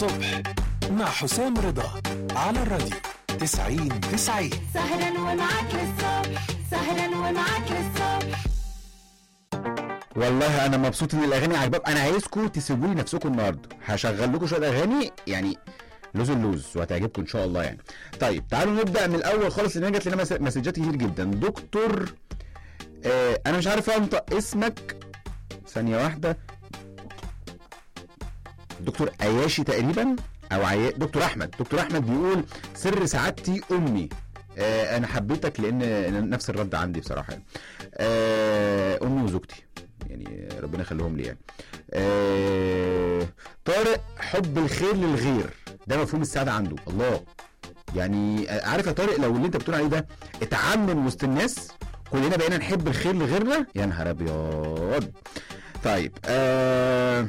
الصبح مع حسام رضا على الراديو 90 90 سهرا ومعاك للصبح سهرا ومعاك للصبح والله انا مبسوط ان الاغاني عجبك انا عايزكم تسيبوا لي نفسكم النهارده هشغل لكم شويه اغاني يعني لوز اللوز وهتعجبكم ان شاء الله يعني طيب تعالوا نبدا من الاول خالص لان جات لنا مس- مسجات كتير جدا دكتور آه انا مش عارف انطق اسمك ثانيه واحده دكتور اياشي تقريبا او عي... دكتور احمد دكتور احمد بيقول سر سعادتي امي آه انا حبيتك لان نفس الرد عندي بصراحه يعني. آه امي وزوجتي يعني ربنا يخليهم لي يعني آه طارق حب الخير للغير ده مفهوم السعاده عنده الله يعني آه، عارف يا طارق لو اللي انت بتقول عليه ده اتعمم وسط الناس كلنا بقينا نحب الخير لغيرنا يا نهار ابيض طيب آه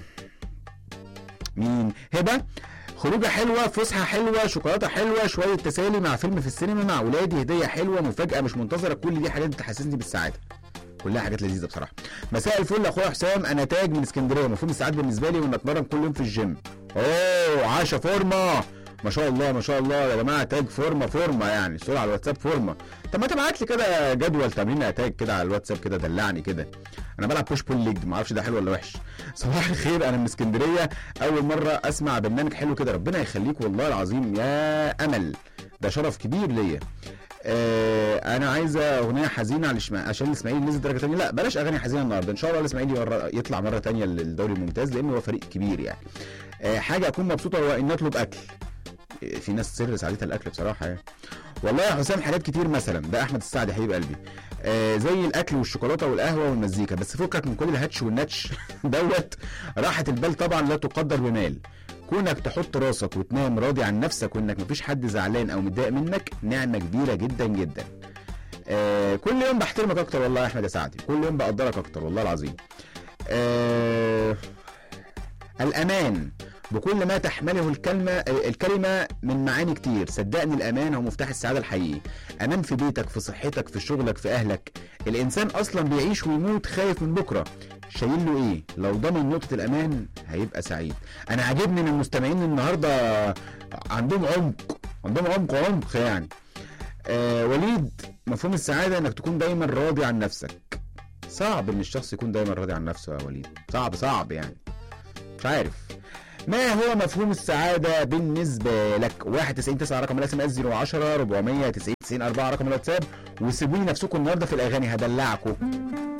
مين هبه خروجه حلوه فسحه حلوه شوكولاته حلوه شويه تسالي مع فيلم في السينما مع اولادي هديه حلوه مفاجاه مش منتظره كل دي حاجات بتحسسني بالسعاده كلها حاجات لذيذه بصراحه مساء الفل اخويا حسام انا تاج من اسكندريه مفهوم السعاده بالنسبه لي وان اتمرن كل يوم في الجيم اوه عاشا فورمه ما شاء الله ما شاء الله يا جماعه تاج فورمه فورمه يعني صوره على الواتساب فورمه طب ما تبعت لي كده جدول تمرين يا تاج كده على الواتساب كده دلعني كده انا بلعب بوش بول ليج ما اعرفش ده حلو ولا وحش صباح الخير انا من اسكندريه اول مره اسمع برنامج حلو كده ربنا يخليك والله العظيم يا امل ده شرف كبير ليا آه انا عايزه اغنيه حزينه على الإشما- عشان الاسماعيلي نزل درجه ثانيه لا بلاش اغاني حزينه النهارده ان شاء الله الاسماعيلي مرة يطلع مره ثانيه للدوري الممتاز لانه هو فريق كبير يعني آه حاجه اكون مبسوطه هو ان اطلب اكل آه، في ناس سر سعادتها الاكل بصراحه يعني والله يا حسام حاجات كتير مثلا ده احمد السعد يا حبيب قلبي آه زي الاكل والشوكولاته والقهوه والمزيكا بس فكك من كل الهاتش والنتش دوت راحه البال طبعا لا تقدر بمال كونك تحط راسك وتنام راضي عن نفسك وانك مفيش حد زعلان او متضايق منك نعمه كبيره جدا جدا آه كل يوم بحترمك اكتر والله يا احمد يا سعدي كل يوم بقدرك اكتر والله العظيم آه الامان بكل ما تحمله الكلمة الكلمة من معاني كتير صدقني الأمان هو مفتاح السعادة الحقيقي أمان في بيتك في صحتك في شغلك في أهلك الإنسان أصلا بيعيش ويموت خايف من بكرة شايل له إيه لو ضمن نقطة الأمان هيبقى سعيد أنا عاجبني إن المستمعين النهاردة عندهم عمق عندهم عمق عمق يعني آه وليد مفهوم السعادة إنك تكون دايما راضي عن نفسك صعب إن الشخص يكون دايما راضي عن نفسه يا وليد صعب صعب يعني مش عارف ما هو مفهوم السعادة بالنسبة لك 91 9 رقم الاس ام اس 010 490 90 4 رقم الواتساب وسيبوا لي نفسكم النهارده في الاغاني هدلعكم